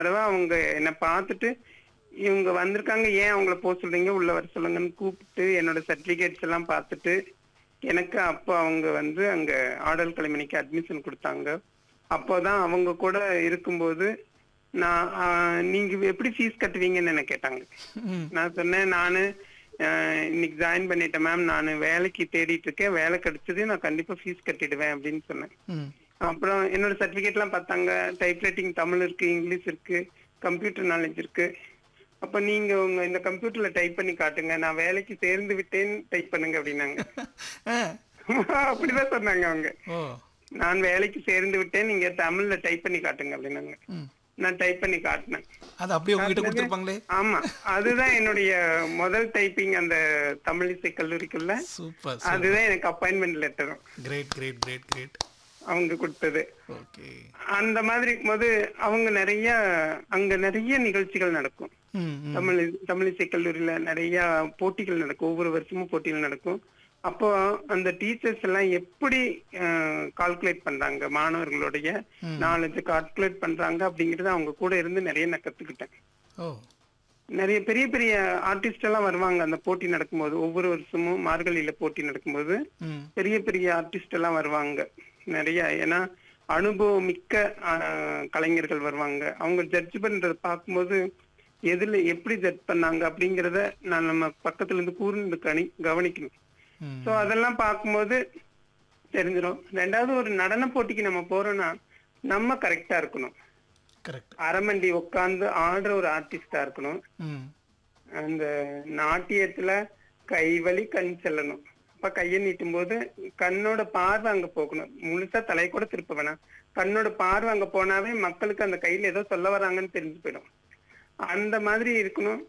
தடவை அவங்க என்னை பார்த்துட்டு இவங்க வந்திருக்காங்க ஏன் அவங்கள போக சொல்றீங்க உள்ள வர சொல்லுங்கன்னு கூப்பிட்டு என்னோட சர்டிபிகேட்ஸ் எல்லாம் பார்த்துட்டு எனக்கு அப்போ அவங்க வந்து அங்க ஆடல் கலைமணிக்கு அட்மிஷன் கொடுத்தாங்க அப்போதான் அவங்க கூட இருக்கும்போது நான் ஆஹ், நீங்க எப்படி ஃபீஸ் கட்டுவீங்கன்னு என்ன கேட்டாங்க ம் நான் சொன்னேன் நானு அஹ், இன்னைக்கு ஜாயின் பண்ணிட்டேன் மேம் நான் வேலைக்கு தேடிட்டு இருக்கேன் வேலை கிடைச்சது நான் கண்டிப்பா ஃபீஸ் கட்டிடுவேன் அப்படின்னு சொன்னேன் ம் அப்புறம் என்னோட சர்டிபிகேட் எல்லாம் பார்த்தாங்க டைப்ரைட்டிங் தமிழ் இருக்கு இங்கிலீஷ் இருக்கு கம்ப்யூட்டர் நாலேஜ் இருக்கு அப்ப நீங்க உங்க இந்த கம்ப்யூட்டர்ல டைப் பண்ணி காட்டுங்க நான் வேலைக்கு சேர்ந்து விட்டேன்னு டைப் பண்ணுங்க அப்படின்னாங்க ஆ. அப்படிதான் சொன்னாங்க அவங்க ஓ நான் வேலைக்கு சேர்ந்து விட்டேன் நீங்க தமிழ்ல டைப் பண்ணி காட்டுங்க அப்படின்னாங்க ம் நான் டைப் பண்ணி காட்டினேன் அது அப்படியே உங்ககிட்ட கொடுத்துருப்பாங்களே ஆமா அதுதான் என்னுடைய முதல் டைப்பிங் அந்த தமிழ் இசை கல்லூரிக்குள்ள சூப்பர் அதுதான் எனக்கு அப்பாயின்மெண்ட் லெட்டரும் கிரேட் கிரேட் கிரேட் கிரேட் அவங்க கொடுத்தது ஓகே அந்த மாதிரி இருக்கும்போது அவங்க நிறைய அங்க நிறைய நிகழ்ச்சிகள் நடக்கும் ம் ம் தமிழ் தமிழ் இசை கல்லூரியில நிறைய போட்டிகள் நடக்கும் ஒவ்வொரு வருஷமும் போட்டிகள் நடக்கும் அப்போ அந்த டீச்சர்ஸ் எல்லாம் எப்படி கால்குலேட் பண்றாங்க மாணவர்களுடைய நாலேஜ் கால்குலேட் பண்றாங்க அப்படிங்கறத அவங்க கூட இருந்து நிறைய நான் கத்துக்கிட்டேன் ஓ நிறைய பெரிய பெரிய ஆர்டிஸ்ட் எல்லாம் வருவாங்க அந்த போட்டி நடக்கும்போது ஒவ்வொரு வருஷமும் மார்கழியில போட்டி நடக்கும்போது ம் பெரிய பெரிய ஆர்டிஸ்ட் எல்லாம் வருவாங்க நிறைய ஏன்னா அனுபவம் மிக்க ஆஹ், கலைஞர்கள் வருவாங்க அவங்க ஜட்ஜ் பண்றத பார்க்கும்போது எதுல எப்படி ஜட்ஜ் பண்ணாங்க அப்படிங்கறத நான் நம்ம பக்கத்துல இருந்து கூர்ந்து கணி கவனிக்கணும் ம் சோ அதெல்லாம் பார்க்கும்போது தெரிஞ்சிடும் ரெண்டாவது ஒரு நடன போட்டிக்கு நம்ம போறோம்னா நம்ம கரெக்டா இருக்கணும் கரெக்ட் அரமண்டி உட்கார்ந்து ஆடுற ஒரு ஆர்டிஸ்டா இருக்கணும் ம் அந்த நாட்டியத்துல கைவலி கண் செல்லணும் அப்ப கையை நீட்டும் போது கண்ணோட பார்வை அங்க போகணும் முழுசா தலையை கூட திருப்ப வேணாம் கண்ணோட பார்வை அங்க போனாவே மக்களுக்கு அந்த கையில ஏதோ சொல்ல வராங்கன்னு தெரிஞ்சு போயிடும் அந்த மாதிரி இருக்கணும்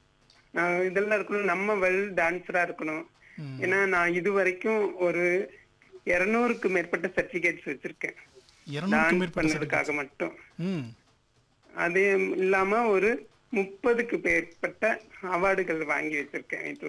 ஆஹ் இதெல்லாம் இருக்கணும் நம்ம வெல் டான்ஸரா இருக்கணும் ம். ஏன்னா நான் இது வரைக்கும் ஒரு இருநூறுக்கு மேற்பட்ட சர்டிபிகேட்ஸ் வச்சிருக்கேன் இருநூறுக்கும் டான்ஸ் மேற்பட்ட பண்ணதுக்காக மட்டும் ம் அது இல்லாம ஒரு முப்பதுக்கு மேற்பட்ட அவார்டுகள் வாங்கி வச்சிருக்கேன் வீட்டுல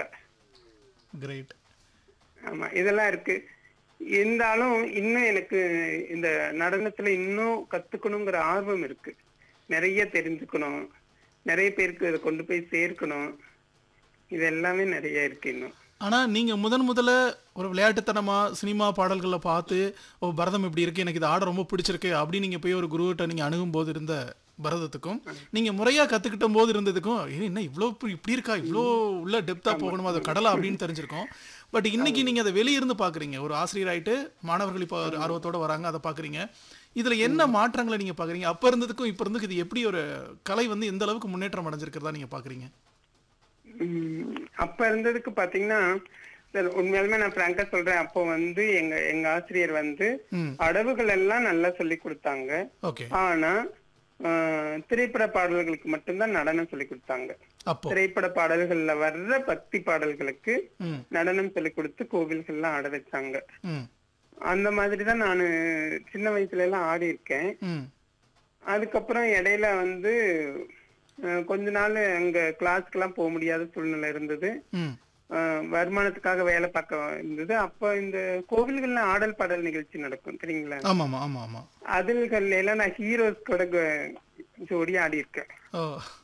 கிரேட் ஆமா இதெல்லாம் இருக்கு இருந்தாலும் இன்னும் எனக்கு இந்த நடனத்துல இன்னும் கத்துக்கணுங்கிற ஆர்வம் இருக்கு நிறைய தெரிஞ்சுக்கணும் நிறைய பேருக்கு இதை கொண்டு போய் சேர்க்கணும் இது எல்லாமே நிறைய இருக்கு இன்னும் ஆனா நீங்க முதன் முதல்ல ஒரு விளையாட்டுத்தனமா சினிமா பாடல்களை பார்த்து ஓ பரதம் இப்படி இருக்கு எனக்கு இது ஆட ரொம்ப பிடிச்சிருக்கு அப்படி நீங்க போய் ஒரு குருகிட்ட நீங்க அணுகும் போது இருந்த பரதத்துக்கும் நீங்க முறையா கத்துக்கிட்ட போது இருந்ததுக்கும் ஏ, என்ன இவ்வளோ இப்படி இப்படி இருக்கா இவ்வளோ உள்ள டெப்தா போகணுமா அது கடலா அப்படின்னு தெரிஞ்சிருக்கும் பட் இன்னைக்கு நீங்க அதை வெளியிருந்து பாக்குறீங்க ஒரு ஆசிரியர் ஆயிட்டு மாணவர்கள் இப்போ ஒரு ஆர்வத்தோட வராங்க அதை பாக்குறீங்க இதுல என்ன மாற்றங்களை நீங்க பாக்குறீங்க அப்ப இருந்ததுக்கும் இப்ப இருந்துக்கு இது எப்படி ஒரு கலை வந்து எந்த அளவுக்கு முன்னேற்றம் அடைஞ்சிருக்கிறதா நீங்க பாக்குறீங்க உம் அப்ப இருந்ததுக்கு பாத்தீங்கன்னா சரி, உண்மையாலுமே நான் பிராங்கா சொல்றேன் அப்போ வந்து எங்க எங்க ஆசிரியர் வந்து ம் அடவுகள் எல்லாம் நல்லா சொல்லி கொடுத்தாங்க ஓகே ஆனா ஆஹ், திரைப்பட பாடல்களுக்கு மட்டும்தான் நடனம் சொல்லி கொடுத்தாங்க அப்போ திரைப்பட பாடல்கள்ல வர்ற பக்தி பாடல்களுக்கு ம் நடனம் சொல்லி கொடுத்து கோவில்கள்லாம் ஆட வச்சாங்க ம் அந்த மாதிரி தான் நான் சின்ன வயசுல எல்லாம் ஆடி இருக்கேன் ம் அதுக்கப்புறம் இடையில வந்து அஹ், கொஞ்ச நாள் அங்க கிளாஸ்க்கெல்லாம் போக முடியாத சூழ்நிலை இருந்தது ம் அஹ், வருமானத்துக்காக வேலை பார்க்க இருந்தது அப்ப இந்த கோவில்கள்ல ஆடல் பாடல் நிகழ்ச்சி நடக்கும் சரிங்களா ஆமாமா ஆமா ஆமா அதுகள்ல எல்லாம் நான் ஹீரோஸ் கூட க- ஜோடி ஆடி இருக்கேன் ஓ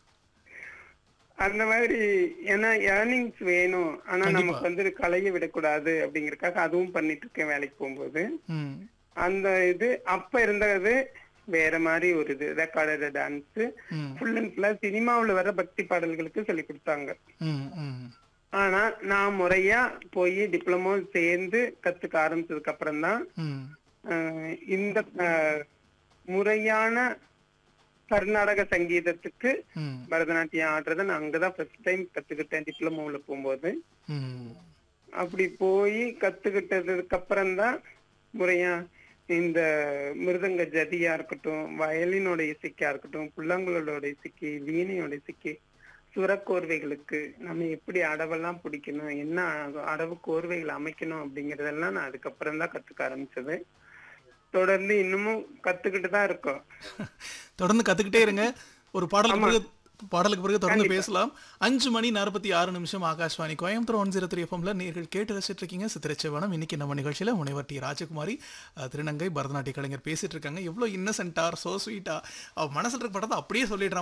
அந்த மாதிரி ஏன்னா ஏர்னிங்ஸ் வேணும் ஆனா கண்டிப்பா. நமக்கு வந்து கலையை விடக்கூடாது அப்படிங்கறதுக்காக அதுவும் பண்ணிட்டு இருக்கேன் வேலைக்கு போகும்போது ம் அந்த இது அப்ப இருந்தது வேற மாதிரி ஒரு இது ரெக்கார்டட் டான்ஸ் ம் ஃபுல் அண்ட் ஃபுல்லா சினிமாவுல வர பக்தி பாடல்களுக்கு சொல்லி கொடுத்தாங்க ம் ம் ஆனா நான் முறையா போய் டிப்ளமோ சேர்ந்து கத்துக்க ஆரம்பிச்சதுக்கு அப்புறம் தான் ம் அஹ், இந்த அஹ், முறையான கர்நாடக சங்கீதத்துக்கு ம் பரதநாட்டியம் ஆடுறத நான் அங்கதான் ஃபர்ஸ்ட் டைம் கத்துக்கிட்டேன் டிப்ளமோல போகும்போது ம் அப்படி போய் கத்துக்கிட்டதுக்கு அப்புறம் தான் முறையா இந்த மிருதங்க ஜதியா இருக்கட்டும் வயலினோட இசைக்கா இருக்கட்டும் புல்லாங்குழலோட இசைக்கு வீணையோட இசைக்கு சுரக்கோர்வைகளுக்கு நம்ம எப்படி அடவெல்லாம் பிடிக்கணும் என்ன அடவு கோர்வைகள் அமைக்கணும் அப்படிங்கறதெல்லாம் நான் அதுக்கப்புறம் தான் கத்துக்க ஆரம்பிச்சது தொடர்ந்து இன்னமும் கத்துக்கிட்டு தான் இருக்கோம் தொடர்ந்து கத்துக்கிட்டே இருங்க ஒரு பாடலுக்கு பிறகு பாடலுக்கு பிறகு தொடர்ந்து பேசலாம் அஞ்சு மணி நாற்பத்தி ஆறு நிமிஷம் Akashvani Coimbatore one zero three எஃப்எம்ல நேர்கள் கேட்டு ரசிச்சிட்டு இருக்கீங்க சித்திரச்சேவனம் இன்னைக்கு நம்ம நிகழ்ச்சியில முனைவர் டி ராஜகுமாரி அஹ், திருநங்கை பரதநாட்டிய கலைஞர் பேசிட்டு இருக்காங்க எவ்வளவு இன்னசென்டா சோ ஸ்வீட்டா அவ மனசுல இருக்க படத்தை அப்படியே சொல்லிடுறான்